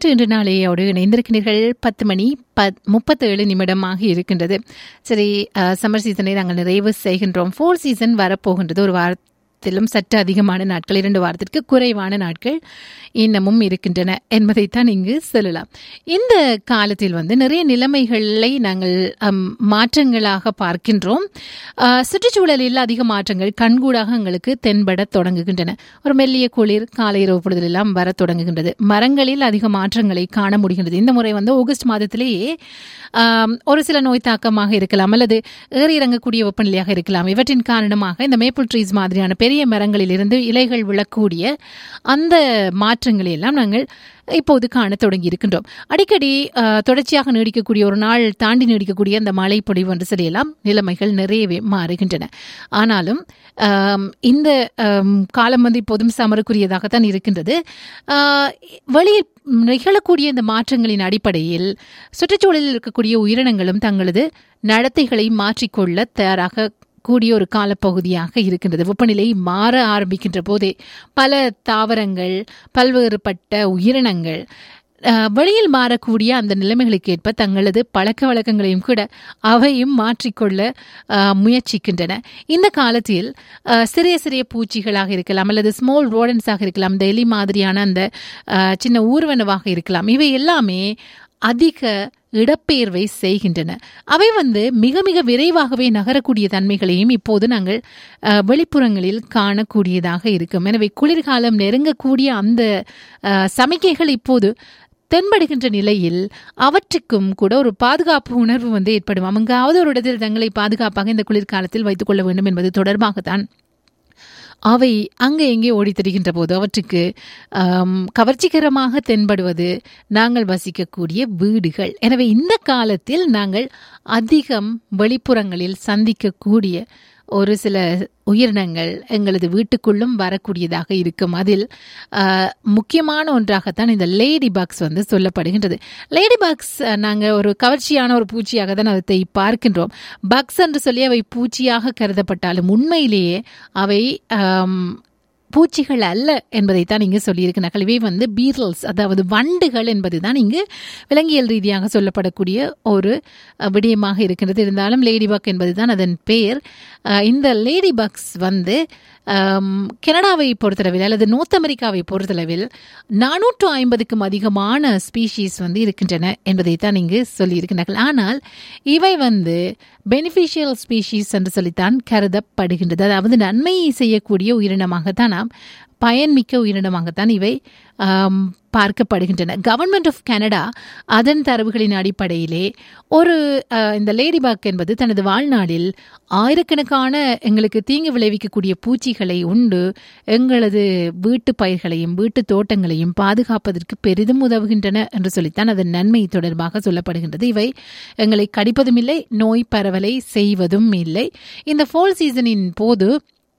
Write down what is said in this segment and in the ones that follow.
மூன்று இன்று நாளையோடு இணைந்திருக்கிறீர்கள் பத்து மணி பத் முப்பத்தேழு நிமிடமாக இருக்கின்றது சரி சம்மர் சீசனை நாங்கள் நிறைவு செய்கின்றோம் ஃபோர் சீசன் வரப்போகின்றது ஒரு வாரத்திலும் சற்று அதிகமான நாட்கள் இரண்டு வாரத்திற்கு குறைவான நாட்கள் இன்னமும் இருக்கின்றன என்பதைத்தான் இங்கு சொல்லலாம் இந்த காலத்தில் வந்து நிறைய நிலைமைகளை நாங்கள் அம், மாற்றங்களாக பார்க்கின்றோம் அஹ், சுற்றுச்சூழலில் அதிக மாற்றங்கள் கண்கூடாக எங்களுக்கு தென்பட தொடங்குகின்றன ஒரு மெல்லிய குளிர் காலை இரவு பொழுதெல்லாம் வர தொடங்குகின்றது மரங்களில் அதிக மாற்றங்களை காண முடிகின்றது இந்த முறை வந்து ஆகஸ்ட் மாதத்திலேயே ஆம், ஒரு சில நோய் தாக்கமாக இருக்கலாம் அல்லது ஏறி இறங்கக்கூடிய வெப்பநிலையாக இருக்கலாம் இவற்றின் காரணமாக இந்த மேப்பிள் ட்ரீஸ் மாதிரியான பெரிய மரங்களில் இருந்து இலைகள் விழக்கூடிய அந்த மாற்றங்களை எல்லாம் நாங்கள் இப்போது காண தொடங்கி இருக்கின்றோம் அடிக்கடி அஹ், தொடர்ச்சியாக நீடிக்கக்கூடிய ஒரு நாள் தாண்டி நீடிக்கக்கூடிய அந்த மழை பொழிவு என்று சொல்லியெல்லாம் நிலைமைகள் நிறையவே மாறுகின்றன ஆனாலும் ஆம், இந்த ஆம், காலம் வந்து இப்போதும் சமருக்குரியதாகத்தான் இருக்கின்றது ஆஹ், வெளியில் நிகழக்கூடிய இந்த மாற்றங்களின் அடிப்படையில் சுற்றுச்சூழலில் இருக்கக்கூடிய உயிரினங்களும் தங்களது நடத்தைகளை மாற்றிக்கொள்ள தயாராக கூடிய ஒரு காலப்பகுதியாக இருக்கின்றது வெப்பநிலை மாற ஆரம்பிக்கின்ற போதே பல தாவரங்கள் பல்வேறுபட்ட உயிரினங்கள் அஹ், வெளியில் மாறக்கூடிய அந்த நிலைமைகளுக்கு ஏற்ப தங்களது பழக்க வழக்கங்களையும் கூட அவையும் மாற்றிக்கொள்ள அஹ், முயற்சிக்கின்றன இந்த காலத்தில் அஹ், சிறிய சிறிய பூச்சிகளாக இருக்கலாம் அல்லது ஸ்மால் ரோடன்ஸாக இருக்கலாம் இந்த எலி மாதிரியான அந்த அஹ், சின்ன ஊர்வனவாக இருக்கலாம் இவை எல்லாமே அதிக இடப்பெயர்வை செய்கின்றன அவை வந்து மிக மிக விரைவாகவே நகரக்கூடிய தன்மைகளையும் இப்போது நாங்கள் அஹ், வெளிப்புறங்களில் காணக்கூடியதாக இருக்கும் எனவே குளிர்காலம் நெருங்கக்கூடிய அந்த அஹ், சமிக்கைகள் இப்போது தென்படுகின்ற நிலையில் அவற்றுக்கும் கூட ஒரு பாதுகாப்பு உணர்வு வந்து ஏற்படும் அங்காவது ஒரு இடத்தில் தங்களை பாதுகாப்பாக இந்த குளிர்காலத்தில் வைத்துக் கொள்ள வேண்டும் என்பது தொடர்பாகத்தான் அவை அங்கே எங்கே ஓடித் திரிகின்ற போது அவற்றுக்கு ஆம், கவர்ச்சிகரமாக தென்படுவது நாங்கள் வசிக்கக்கூடிய வீடுகள் எனவே இந்த காலத்தில் நாங்கள் அதிகம் வெளிப்புறங்களில் சந்திக்கக்கூடிய ஒரு சில உயிரினங்கள் எங்களது வீட்டுக்குள்ளும் வரக்கூடியதாக இருக்கும் அதில் ஆஹ், முக்கியமான ஒன்றாகத்தான் இந்த லேடி பக்ஸ் வந்து சொல்லப்படுகின்றது லேடி பக்ஸ் நாங்கள் ஒரு கவர்ச்சியான ஒரு பூச்சியாக தான் அதை பார்க்கின்றோம் பக்ஸ் என்று சொல்லி அவை பூச்சியாக கருதப்பட்டாலும் உண்மையிலேயே அவை ஆம், பூச்சிகள் அல்ல என்பதைத்தான் இங்கு சொல்லியிருக்கிறார்கள் இவை வந்து பீரல்ஸ் அதாவது வண்டுகள் என்பதுதான் இங்கு விலங்கியல் ரீதியாக சொல்லப்படக்கூடிய ஒரு அஹ், விடயமாக இருக்கின்றது இருந்தாலும் லேடி பக் என்பதுதான் அதன் பெயர் அஹ், இந்த லேடி பக்ஸ் வந்து ஆம், கனடாவை பொறுத்தளவில் அல்லது நோர்த் அமெரிக்காவை பொறுத்தளவில் நானூற்று ஐம்பதுக்கும் அதிகமான ஸ்பீஷீஸ் வந்து இருக்கின்றன என்பதைத்தான் இங்கு சொல்லியிருக்கிறார்கள் ஆனால் இவை வந்து பெனிஃபிஷியல் ஸ்பீஷீஸ் என்று சொல்லித்தான் கருதப்படுகின்றது அதாவது நன்மை செய்யக்கூடிய உயிரினமாகத்தான் நாம் பயன்மிக்க உயிரினமாகத்தான் இவை ஆம், பார்க்கப்படுகின்றன கவர்மெண்ட் ஆஃப் கனடா அதன் தரவுகளின் அடிப்படையிலே ஒரு அஹ், இந்த லேடி பாக் என்பது தனது வாழ்நாளில் ஆயிரக்கணக்கான எங்களுக்கு தீங்கு விளைவிக்கக்கூடிய பூச்சிகளை உண்டு எங்களது வீட்டு பயிர்களையும் வீட்டு தோட்டங்களையும் பாதுகாப்பதற்கு பெரிதும் உதவுகின்றன என்று சொல்லித்தான் அதன் நன்மை தொடர்பாக சொல்லப்படுகின்றது இவை எங்களை கடிப்பதும் இல்லை நோய் பரவலை செய்வதும் இல்லை இந்த ஃபோல் சீசனின் போது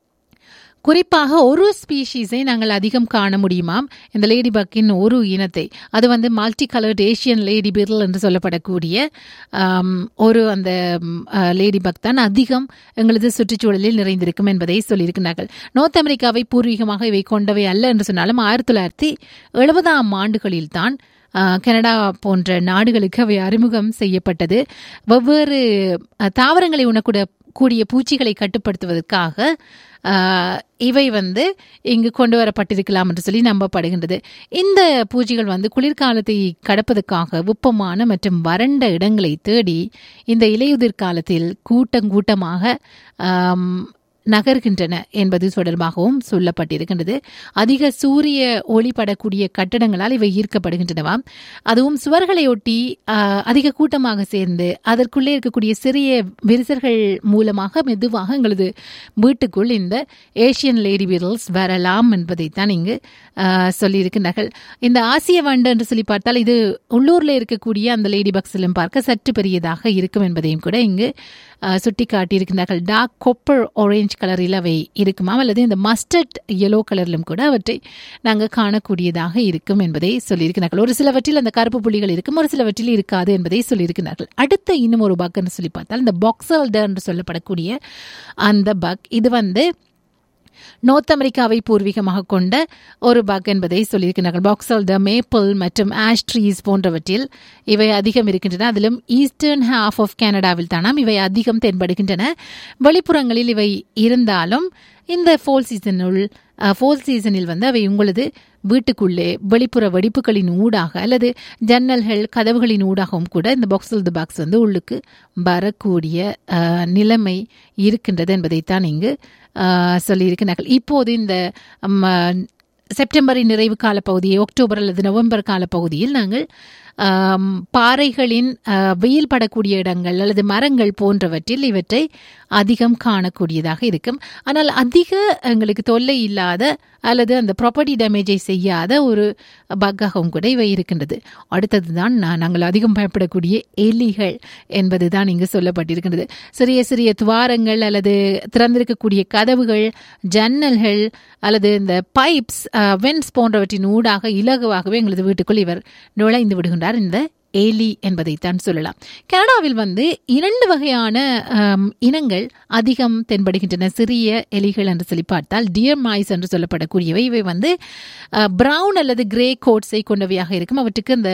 குறிப்பாக ஒரு ஸ்பீஷீஸை நாங்கள் அதிகம் காண முடியுமாம் இந்த லேடி பக்கின் ஒரு இனத்தை அது வந்து multi coloured Asian lady bird என்று சொல்லப்படக்கூடிய ஆம், ஒரு அந்த லேடி பக் தான் அதிகம் எங்களது சுற்றுச்சூழலில் நிறைந்திருக்கும் என்பதை சொல்லியிருக்கிறார்கள் நோர்த் அமெரிக்காவை பூர்வீகமாக இவை கொண்டவை அல்ல என்று சொன்னாலும் ஆயிரத்தி தொள்ளாயிரத்தி எழுபதாம் ஆண்டுகளில் தான் கனடா போன்ற நாடுகளுக்கு அவை அறிமுகம் செய்யப்பட்டது வெவ்வேறு அஹ், தாவரங்களை உணக்கூட கூடிய பூச்சிகளை கட்டுப்படுத்துவதற்காக ஆஹ், இவை வந்து இங்கு கொண்டு வரப்பட்டிருக்கலாம் என்று சொல்லி நம்பப்படுகின்றது இந்த பூச்சிகள் வந்து குளிர்காலத்தை கடப்பதற்காக வெப்பமான மற்றும் வறண்ட இடங்களை தேடி இந்த இலையுதிர் காலத்தில் கூட்டங்கூட்டமாக ஆம், நகர்கின்றன என்பது தொடர்பாகவும் சொல்லப்பட்டிருக்கின்றது அதிக சூரிய ஒளி படக்கூடிய கட்டடங்களால் இவை ஈர்க்கப்படுகின்றனவாம் அதுவும் சுவர்களை ஒட்டி ஆஹ், அதிக கூட்டமாக சேர்ந்து அதற்குள்ளே இருக்கக்கூடிய சிறிய விரிசல்கள் மூலமாக மெதுவாக எங்களது வீட்டுக்குள் இந்த ஏசியன் லேடி விரல்ஸ் வரலாம் என்பதைத்தான் இங்கு ஆஹ், சொல்லியிருக்கின்றார்கள் இந்த ஆசிய வண்டு என்று சொல்லி பார்த்தால் இது உள்ளூர்ல இருக்கக்கூடிய அந்த லேடி பக்ஸிலும் பார்க்க சற்று பெரியதாக இருக்கும் என்பதையும் கூட இங்கு ஆஹ், சுட்டி காட்டியிருக்கிறார்கள் டார்க் கொப்பர் ஆரஞ்சு கலரில் அவை இருக்குமா அல்லது இந்த மஸ்டர்ட் yellow கலரிலும் கூட அவற்றை நாங்கள் காணக்கூடியதாக இருக்கும் என்பதை சொல்லியிருக்கிறார்கள் ஒரு சிலவற்றில் அந்த கருப்பு புள்ளிகள் இருக்கும் ஒரு சிலவற்றில் இருக்காது என்பதை சொல்லியிருக்கிறார்கள் அடுத்த இன்னும் ஒரு பக்னு சொல்லி பார்த்தால் இந்த பாக்ஸல்டர் என்று சொல்லப்படக்கூடிய அந்த பக் இது வந்து நோர்த் அமெரிக்காவை பூர்வீகமாக கொண்ட ஒரு பக் என்பதை சொல்லியிருக்கிறார்கள் பாக்ஸல் த மேப்பிள் மற்றும் ஆஷ் ட்ரீஸ் போன்றவற்றில் இவை அதிகம் இருக்கின்றன அதிலும் ஈஸ்டர்ன் ஹாஃப் ஆஃப் கனடாவில் தானாம் இவை அதிகம் தென்படுகின்றன வெளிப்புறங்களில் இவை இருந்தாலும் இந்த ஃபோல் சீசனுள் ஃபோல் சீசனில் வந்து அவை உங்களது வீட்டுக்குள்ளே வெளிப்புற வெடிப்புகளின் ஊடாக அல்லது ஜன்னல்கள் கதவுகளின் ஊடாகவும் கூட இந்த பாக்ஸில் தி பாக்ஸ் வந்து உள்ளுக்கு வரக்கூடிய அஹ், நிலைமை இருக்கின்றது என்பதைத்தான் இங்கு அஹ், சொல்லியிருக்கிறார்கள் இப்போது இந்த ம், செப்டம்பரின் நிறைவு கால பகுதி அக்டோபர் அல்லது நவம்பர் கால பகுதியில் நாங்கள் ஆம், பாறைகளின் ஆ, வெயில் படக்கூடிய இடங்கள் அல்லது மரங்கள் போன்றவற்றில் இவற்றை அதிகம் காணக்கூடியதாக இருக்கும் ஆனால் அதிக எங்களுக்கு தொல்லை இல்லாத அல்லது அந்த ப்ராப்பர்ட்டி டேமேஜை செய்யாத ஒரு பக்காகவும் கூட இவை இருக்கின்றது அடுத்தது தான் நாங்கள் அதிகம் பயப்படக்கூடிய எலிகள் என்பது தான் இங்கு சொல்லப்பட்டிருக்கின்றது சிறிய சிறிய துவாரங்கள் அல்லது திறந்திருக்கக்கூடிய கதவுகள் ஜன்னல்கள் அல்லது இந்த பைப்ஸ் வென்ஸ் போன்றவற்றின் ஊடாக இலகுவாகவே எங்களது வீட்டுக்குள் இவர் நுழைந்து விடுகின்றார் இந்த ஏலி என்பதைத்தான் சொல்லலாம் கனடாவில் வந்து இரண்டு வகையான ஆம், இனங்கள் அதிகம் தென்படுகின்றன சிறிய எலிகள் என்று சொல்லி பார்த்தால் டியர் மாய்ஸ் என்று சொல்லப்படக்கூடியவை இவை வந்து பிரவுன் அல்லது கிரே கோட்ஸை கொண்டவையாக இருக்கும் அவற்றுக்கு அந்த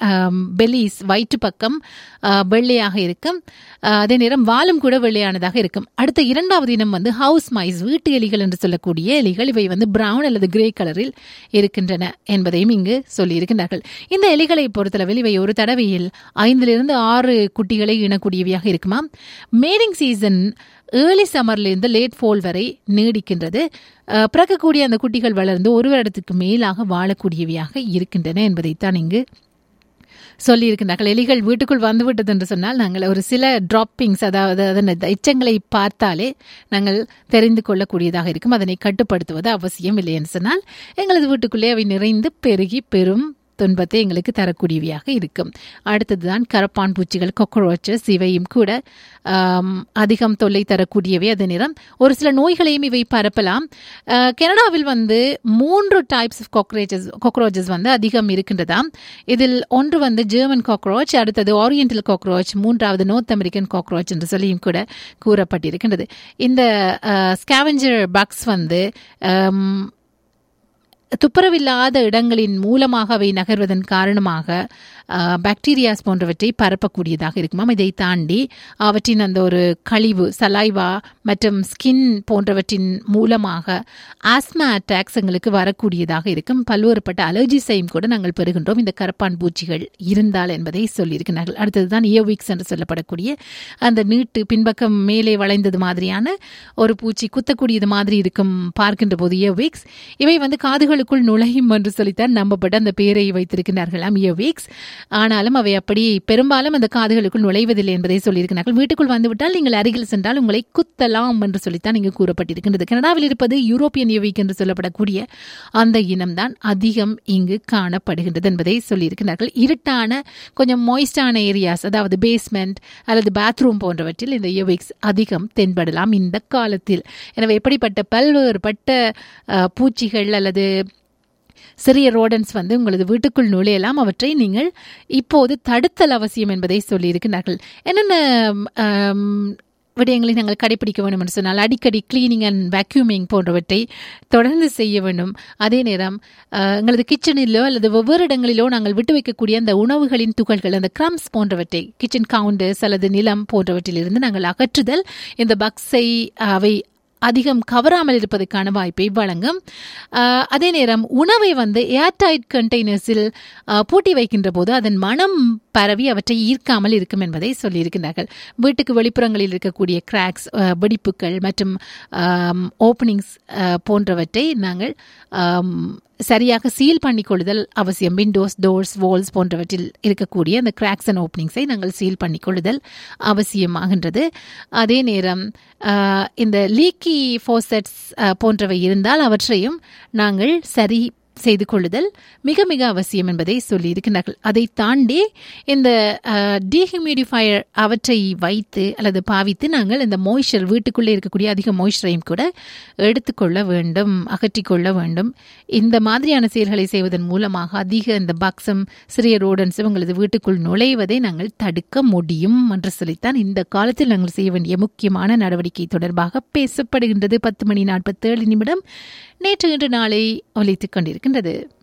பெலிஸ் வயிற்று பக்கம் ஆ, வெள்ளையாக இருக்கும் ஆ, அதே நேரம் வாலும் கூட வெள்ளையானதாக இருக்கும் அடுத்த இரண்டாவது இனம் வந்து ஹவுஸ் மைஸ் வீட்டு எலிகள் என்று சொல்லக்கூடிய எலிகள் இவை வந்து பிரவுன் அல்லது கிரே கலரில் இருக்கின்றன என்பதையும் இங்கு சொல்லியிருக்கின்றார்கள் இந்த எலிகளை பொறுத்தளவில் இவை ஒரு தடவையில் ஐந்திலிருந்து ஆறு குட்டிகளை இணக்கூடியவையாக இருக்குமா மேரிங் சீசன் ஏர்லி சம்மர்லேருந்து லேட் ஃபால் வரை நீடிக்கின்றது அஹ், பிறக்கக்கூடிய அந்த குட்டிகள் வளர்ந்து ஒரு வருடத்துக்கு மேலாக வாழக்கூடியவையாக இருக்கின்றன என்பதைத்தான் இங்கு சொல்லியிருக்கின்றார்கள் எலிகள் வீட்டுக்குள் வந்துவிட்டது என்று சொன்னால் நாங்கள் ஒரு சில டிராப்பிங்ஸ் அதாவது அதன் எச்சங்களை பார்த்தாலே நாங்கள் தெரிந்து கொள்ளக்கூடியதாக இருக்கும் அதனை கட்டுப்படுத்துவது அவசியம் இல்லை என்று சொன்னால் எங்களது வீட்டுக்குள்ளே அவை நிறைந்து பெருகி பெரும் துன்பத்தை எங்களுக்கு தரக்கூடியவையாக இருக்கும் அடுத்ததுதான் கரப்பான் பூச்சிகள் கொக்கரோச்சஸ் இவையும் கூட ஆம், அதிகம் தொல்லை தரக்கூடியவை அதே நேரம் ஒரு சில நோய்களையும் இவை பரப்பலாம் அஹ், கனடாவில் வந்து மூன்று டைப்ஸ் ஆஃப் காக்ரோச்சஸ் காக்ரோச்சஸ் வந்து அதிகம் இருக்கின்றதாம் இதில் ஒன்று வந்து ஜெர்மன் காக்ரோச் அடுத்தது ஓரியண்டல் காக்ரோச் மூன்றாவது நோர்த் அமெரிக்கன் காக்ரோச் என்று சொல்லியும் கூட கூறப்பட்டிருக்கின்றது இந்த ஸ்கேவஞ்சர் பக்ஸ் வந்து ஆம், துப்புரவில்லாத இடங்களின் மூலமாக அவை நகர்வதன் காரணமாக பாக்டீரியாஸ் போன்றவற்றை பரப்பக்கூடியதாக இருக்குமாம் இதை தாண்டி அவற்றின் அந்த ஒரு கழிவு சலைவா மற்றும் ஸ்கின் போன்றவற்றின் மூலமாக ஆஸ்மா அட்டாக்ஸ் எங்களுக்கு வரக்கூடியதாக இருக்கும் பல்வேறுபட்ட அலர்ஜிஸையும் கூட நாங்கள் பெறுகின்றோம் இந்த கரப்பான் பூச்சிகள் இருந்தால் என்பதை சொல்லியிருக்கிறார்கள் அடுத்ததுதான் இயோவிக்ஸ் என்று சொல்லப்படக்கூடிய அந்த நீட்டு பின்பக்கம் மேலே வளைந்தது மாதிரியான ஒரு பூச்சி குத்தக்கூடியது மாதிரி இருக்கும் பார்க்கின்ற போது இயோவிக்ஸ் இவை வந்து காதுகளுக்குள் நுழையும் என்று சொல்லித்தான் நம்பப்பட்ட அந்த பேரை வைத்திருக்கிறார்களாம் இயோவிக்ஸ் ஆனாலும் அவை அப்படி பெரும்பாலும் அந்த காதுகளுக்குள் நுழைவதில்லை என்பதை சொல்லியிருக்கிறார்கள் வீட்டுக்குள் வந்துவிட்டால் நீங்கள் அருகில் சென்றால் உங்களை குத்தலாம் என்று சொல்லித்தான் இங்கு கூறப்பட்டிருக்கின்றது கனடாவில் இருப்பது யூரோப்பியன் யோவிக் என்று சொல்லப்படக்கூடிய அந்த இனம்தான் அதிகம் இங்கு காணப்படுகின்றது என்பதை சொல்லியிருக்கிறார்கள் இருட்டான கொஞ்சம் மொய்ஸ்டான ஏரியாஸ் அதாவது பேஸ்மெண்ட் அல்லது பாத்ரூம் போன்றவற்றில் இந்த யோவிக்ஸ் அதிகம் தென்படலாம் இந்த காலத்தில் எனவே எப்படிப்பட்ட பல்வேறுபட்ட அஹ், பூச்சிகள் அல்லது சிறிய ரோடன்ஸ் வந்து உங்களது வீட்டுக்குள் நுழையலாம் அவற்றை நீங்கள் இப்போது தடுத்தல் அவசியம் என்பதை சொல்லியிருக்கிறார்கள் என்னென்ன ஆம், விடயங்களை நாங்கள் கடைபிடிக்க வேண்டும் என்று சொன்னால் அடிக்கடி கிளீனிங் அண்ட் வேக்யூமிங் போன்றவற்றை தொடர்ந்து செய்ய வேண்டும் அதே நேரம் அஹ், எங்களது கிச்சனிலோ அல்லது வெவ்வேறு இடங்களிலோ நாங்கள் விட்டு வைக்கக்கூடிய அந்த உணவுகளின் துகள்கள் அந்த கிரம்ஸ் போன்றவற்றை கிச்சன் கவுண்டர்ஸ் அல்லது நிலம் போன்றவற்றிலிருந்து நாங்கள் அகற்றுதல் இந்த பக்ஸை அவை அதிகம் கவராமல் இருப்பதற்கான வாய்ப்பை வழங்கும் ஆஹ் அதே நேரம் உணவை வந்து ஏர்டைட் கண்டெய்னர்ஸில் ஆஹ் பூட்டி வைக்கின்ற போது அதன் மனம் பரவி அவற்றை ஈர்க்காமல் இருக்கும் என்பதை சொல்லியிருக்கிறார்கள் வீட்டுக்கு வெளிப்புறங்களில் இருக்கக்கூடிய கிராக்ஸ் வெடிப்புகள் மற்றும் ஓப்பனிங்ஸ் போன்றவற்றை நாங்கள் ஆம், சரியாக சீல் பண்ணி கொள்ளுதல் அவசியம் விண்டோஸ் டோர்ஸ் வால்ஸ் போன்றவற்றில் இருக்கக்கூடிய அந்த கிராக்ஸ் அண்ட் ஓப்பனிங்ஸை நாங்கள் சீல் பண்ணி கொள்ளுதல் அவசியமாகின்றது அதே நேரம் ஆஹ், இந்த லீக்கி ஃபோசெட்ஸ் போன்றவை இருந்தால் அவற்றையும் நாங்கள் சரி செய்து கொள்ளுதல் மிக மிக அவசியம் என்பதை சொல்லியிருக்கிறார்கள் அதை தாண்டி இந்த டீஹியூமிடிஃபயர் அவற்றை வைத்து அல்லது பாவித்து நாங்கள் இந்த மோய்ஸ்சர் வீட்டுக்குள்ளே இருக்கக்கூடிய அதிக மோய்ஸ்சரையும் கூட எடுத்துக்கொள்ள வேண்டும் அகற்றிக்கொள்ள வேண்டும் இந்த மாதிரியான செயல்களை செய்வதன் மூலமாக அதிக இந்த பக்ஸும் சிறிய ரோடன்ஸும் உங்களது வீட்டுக்குள் நுழைவதை நாங்கள் தடுக்க முடியும் என்று சொல்லித்தான் இந்த காலத்தில் நாங்கள் செய்ய வேண்டிய முக்கியமான நடவடிக்கை தொடர்பாக பேசப்படுகின்றது பத்து மணி நாற்பத்தேழு நிமிடம் நேற்று இன்று நாளை ஒலித்துக் கொண்டிருக்கின்றது